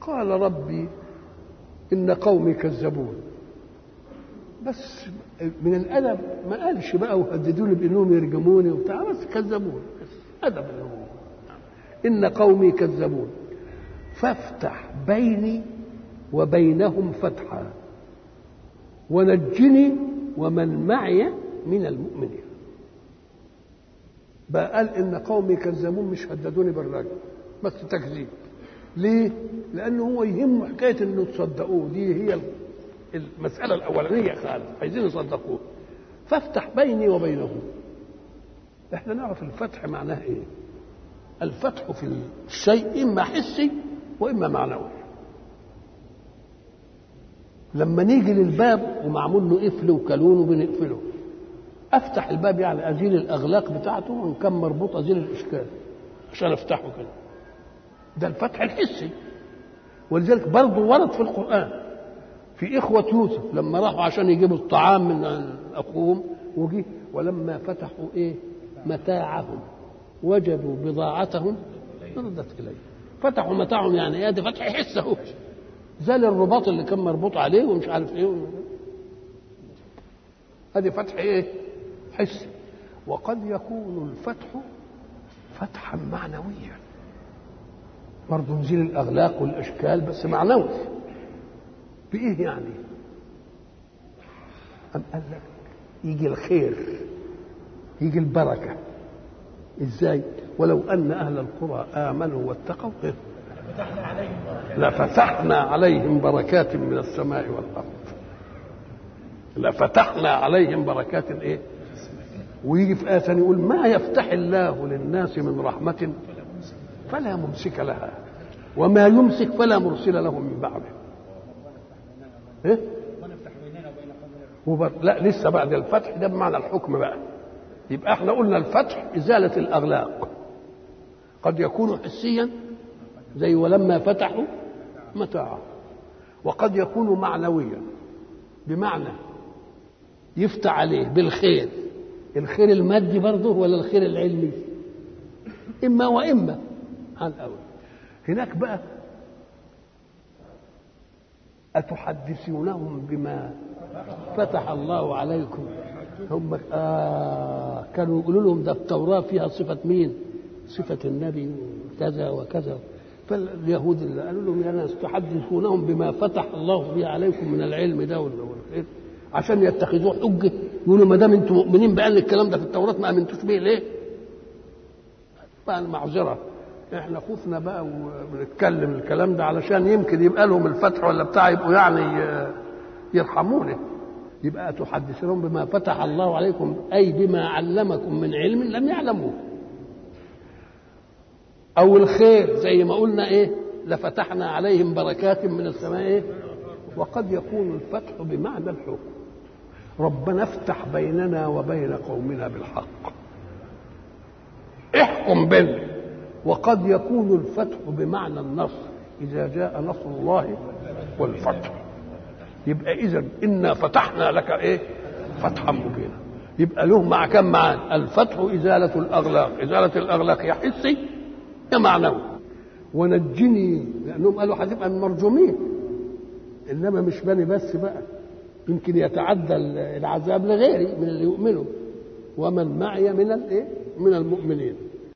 قال ربي إن قومي كذبون بس من الأدب ما قالش بقى وهددوني بأنهم يرجموني وبتاع بس كذبون بس أدب اللي هو إن قومي كذبون فافتح بيني وبينهم فتحا ونجني ومن معي من المؤمنين بقى قال ان قومي كذبون مش هددوني بالرجل بس تكذيب ليه لانه هو يهم حكايه انه تصدقوه دي هي المساله الاولانيه خالص عايزين يصدقوه فافتح بيني وبينهم احنا نعرف الفتح معناه ايه الفتح في الشيء اما حسي واما معنوي لما نيجي للباب ومعمول له قفل وكالون وبنقفله افتح الباب يعني ازيل الاغلاق بتاعته وان كان مربوط ازيل الاشكال عشان افتحه كده ده الفتح الحسي ولذلك برضه ورد في القران في اخوه يوسف لما راحوا عشان يجيبوا الطعام من اخوهم وجي ولما فتحوا ايه متاعهم وجدوا بضاعتهم ردت اليه فتحوا متاعهم يعني ايه ده فتح حس اهو زال الرباط اللي كان مربوط عليه ومش عارف ايه هذه فتح ايه حسي وقد يكون الفتح فتحا معنويا برضه نزيل الاغلاق والاشكال بس معنوي بايه يعني أم قال لك يجي الخير يجي البركه ازاي ولو ان اهل القرى امنوا واتقوا لفتحنا عليهم بركات من السماء والارض لفتحنا عليهم بركات ايه ويجي في آية ثانية يقول ما يفتح الله للناس من رحمة فلا ممسك لها وما يمسك فلا مرسل له من بعده إيه؟ وبر... لا لسه بعد الفتح ده بمعنى الحكم بقى يبقى احنا قلنا الفتح إزالة الأغلاق قد يكون حسيا زي ولما فتحوا متاعا وقد يكون معنويا بمعنى يفتح عليه بالخير الخير المادي برضه ولا الخير العلمي اما واما عن الاول هناك بقى أتحدثونهم بما فتح الله عليكم هم آه كانوا يقولوا لهم ده التوراة فيها صفة مين؟ صفة النبي كذا وكذا فاليهود اللي قالوا لهم يا ناس تحدثونهم بما فتح الله به عليكم من العلم ده والخير عشان يتخذوه حجه يقولوا ما دام انتم مؤمنين بان الكلام ده في التوراه ما امنتوش به ليه؟ بقى المعذره احنا خفنا بقى وبنتكلم الكلام ده علشان يمكن يبقى لهم الفتح ولا بتاع يبقوا يعني يرحمونا يبقى تحدثونهم بما فتح الله عليكم اي بما علمكم من علم لم يعلموه او الخير زي ما قلنا ايه لفتحنا عليهم بركات من السماء إيه؟ وقد يكون الفتح بمعنى الحكم ربنا افتح بيننا وبين قومنا بالحق احكم بيننا وقد يكون الفتح بمعنى النصر اذا جاء نصر الله والفتح يبقى اذا انا فتحنا لك ايه فتحا مبينا يبقى له مع كم معان الفتح ازاله الاغلاق ازاله الاغلاق يا حسي يا معنوي ونجني لانهم قالوا هتبقى المرجومين انما مش بني بس بقى يمكن يتعدى العذاب لغيري من اللي يؤمنوا ومن معي من الايه من المؤمنين